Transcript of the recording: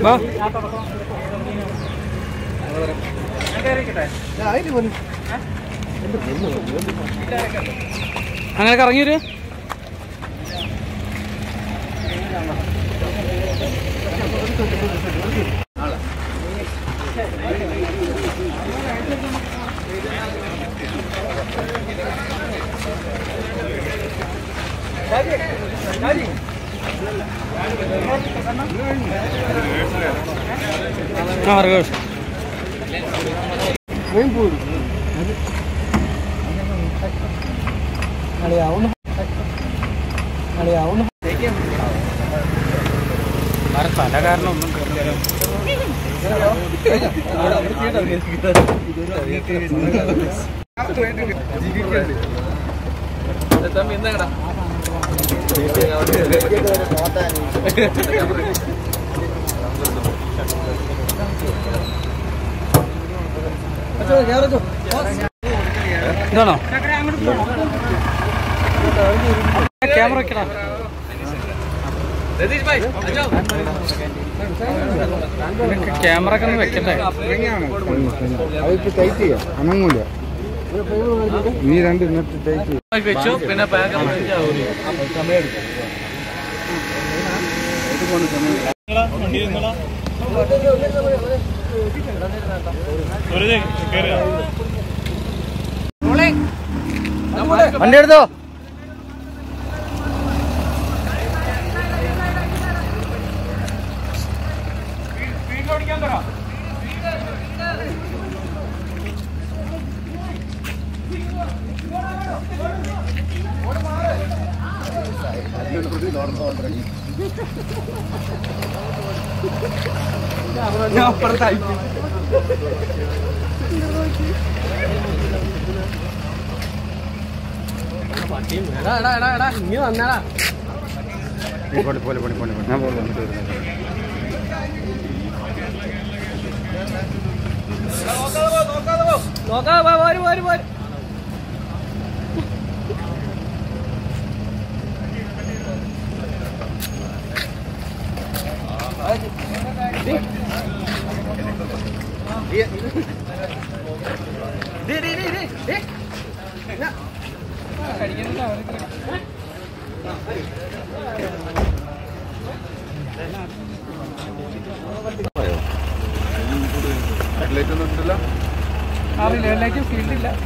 വാ അങ്ങനെ കറങ്ങി വരും ആ റിവേഴ്സ് തല കാരണം ഒന്നും ഇതാണോ ക്യാമറ വെക്കടാ ക്യാമറ ഒക്കെ ഒന്ന് വെക്കട്ടെ അതിപ്പോ ടൈറ്റ് ചെയ്യാം അനങ്ങൂല നീ രണ്ട് ഇന്നത്തെ ടൈറ്റ് ചെയ്യാം വെച്ചു പിന്നെ വണ്ടി എടുത്തോ പോലെ പോലെ പോലെ പോലെ ഞാൻ പോകാം നോക്കാം പോര് പോര് പോര് അറിയില്ല എല്ലാവർക്കും ഫീൽഡ് ഇല്ല